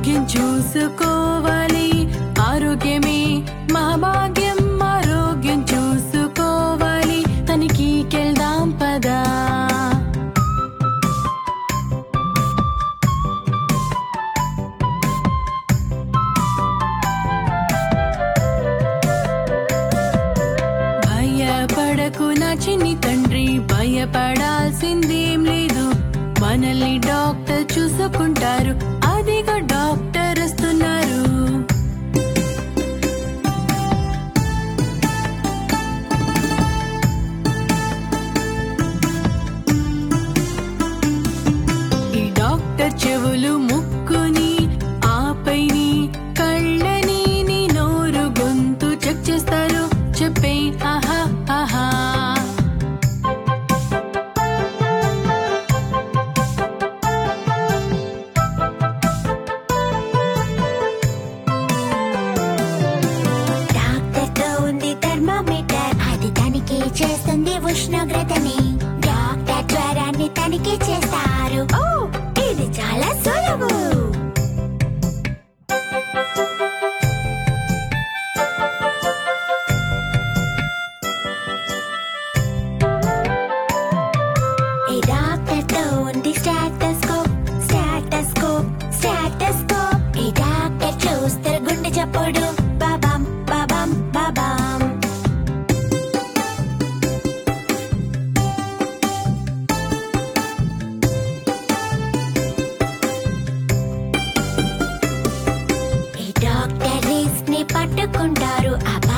ఆరోగ్యం చూసుకోవాలి ఆరోగ్యమే మహాభాగ్యం ఆరోగ్యం చూసుకోవాలి తనిఖీకెళ్దాం పదా భయపడకు నా చిన్ని తండ్రి భయపడాల్సిందేం లేదు మనల్ని డాక్టర్ చూసుకుంటారు అదిగో డాక్టర్ వస్తున్నారు ఈ డాక్టర్ చెవులు ముక్కుని ఆపైని కళ్ళని నీ నోరు గొంతు చెక్ చేస్తారు చెప్పే ఆహా ఆహా డాక్టర్ తో ఉంది థర్మామీటర్ అది తనిఖీ చేస్తుంది ఉష్ణోగ్రతని డాక్టర్ జ్వరాన్ని తనిఖీ చేస్తారు ఓ ఇది చాలా సులువు ఈ డాక్టర్ తో ఉంది స్టాటస్కోప్ స్టాటస్కోప్ స్టాటస్కోప్ ఈ డాక్టర్ చూస్తారు గుండె చప్పుడు బాబాం బాబాం బాబాం ఈ డాక్టర్ రిస్క్ ని పట్టుకుంటారు ఆ